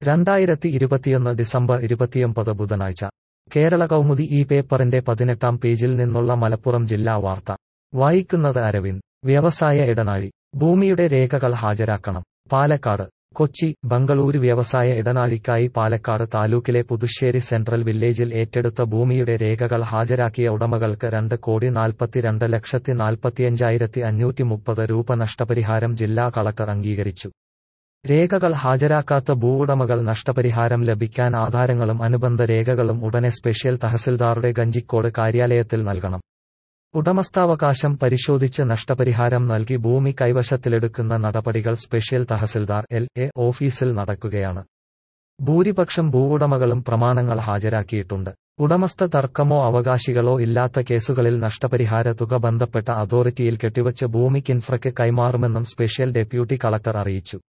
രണ്ടായിരത്തി ഇരുപത്തിയൊന്ന് ഡിസംബർ ഇരുപത്തിയൊമ്പത് ബുധനാഴ്ച കേരള കൗമുദി ഈ പേപ്പറിന്റെ പതിനെട്ടാം പേജിൽ നിന്നുള്ള മലപ്പുറം ജില്ലാ വാർത്ത വായിക്കുന്നത് അരവിന്ദ് വ്യവസായ ഇടനാഴി ഭൂമിയുടെ രേഖകൾ ഹാജരാക്കണം പാലക്കാട് കൊച്ചി ബംഗളൂരു വ്യവസായ ഇടനാഴിക്കായി പാലക്കാട് താലൂക്കിലെ പുതുശ്ശേരി സെൻട്രൽ വില്ലേജിൽ ഏറ്റെടുത്ത ഭൂമിയുടെ രേഖകൾ ഹാജരാക്കിയ ഉടമകൾക്ക് രണ്ട് കോടി നാൽപ്പത്തിരണ്ട് ലക്ഷത്തി നാൽപ്പത്തിയഞ്ചായിരത്തി അഞ്ഞൂറ്റി മുപ്പത് രൂപ നഷ്ടപരിഹാരം ജില്ലാ കളക്ടർ അംഗീകരിച്ചു രേഖകൾ ഹാജരാക്കാത്ത ഭൂവുടമകൾ നഷ്ടപരിഹാരം ലഭിക്കാൻ ആധാരങ്ങളും അനുബന്ധ രേഖകളും ഉടനെ സ്പെഷ്യൽ തഹസിൽദാറുടെ ഗഞ്ചിക്കോട് കാര്യാലയത്തിൽ നൽകണം ഉടമസ്ഥാവകാശം പരിശോധിച്ച് നഷ്ടപരിഹാരം നൽകി ഭൂമി കൈവശത്തിലെടുക്കുന്ന നടപടികൾ സ്പെഷ്യൽ തഹസിൽദാർ എൽ എ ഓഫീസിൽ നടക്കുകയാണ് ഭൂരിപക്ഷം ഭൂവുടമകളും പ്രമാണങ്ങൾ ഹാജരാക്കിയിട്ടുണ്ട് ഉടമസ്ഥ തർക്കമോ അവകാശികളോ ഇല്ലാത്ത കേസുകളിൽ നഷ്ടപരിഹാര തുക ബന്ധപ്പെട്ട അതോറിറ്റിയിൽ കെട്ടിവച്ച് ഭൂമി കിൻഫ്രയ്ക്ക് കൈമാറുമെന്നും സ്പെഷ്യൽ ഡെപ്യൂട്ടി കളക്ടർ അറിയിച്ചു